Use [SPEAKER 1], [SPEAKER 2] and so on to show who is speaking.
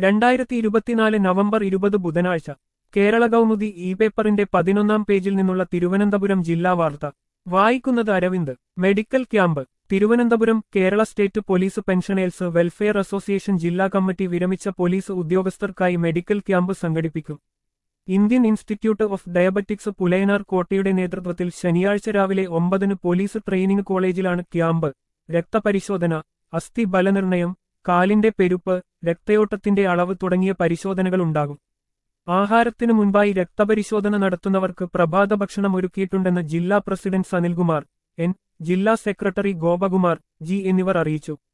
[SPEAKER 1] രണ്ടായിരത്തി ഇരുപത്തിനാല് നവംബർ ഇരുപത് ബുധനാഴ്ച കേരള കൗമുദി ഇ പേപ്പറിന്റെ പതിനൊന്നാം പേജിൽ നിന്നുള്ള തിരുവനന്തപുരം ജില്ലാ വാർത്ത വായിക്കുന്നത് Aravind medical camp Thiruvananthapuram Kerala state police pensioners welfare association ജില്ലാ കമ്മിറ്റി വിരമിച്ച പോലീസ് ഉദ്യോഗസ്ഥർക്കായി മെഡിക്കൽ ക്യാമ്പ് സംഘടിപ്പിക്കും Indian institute of diabetics Pulayanar കോട്ടയുടെ നേതൃത്വത്തിൽ ശനിയാഴ്ച രാവിലെ ഒമ്പതിന് പോലീസ് ട്രെയിനിംഗ് കോളേജിലാണ് ക്യാമ്പ് രക്തപരിശോധന അസ്ഥി ബലനിർണയം കാലിന്റെ പെരുപ്പ് രക്തയോട്ടത്തിന്റെ അളവ് തുടങ്ങിയ പരിശോധനകൾ ഉണ്ടാകും ആഹാരത്തിനു മുൻപായി രക്തപരിശോധന നടത്തുന്നവർക്ക് പ്രഭാത ഭക്ഷണം ഒരുക്കിയിട്ടുണ്ടെന്ന് ജില്ലാ പ്രസിഡന്റ് സനിൽകുമാർ എൻ ജില്ലാ സെക്രട്ടറി ഗോപകുമാർ ജി എന്നിവർ അറിയിച്ചു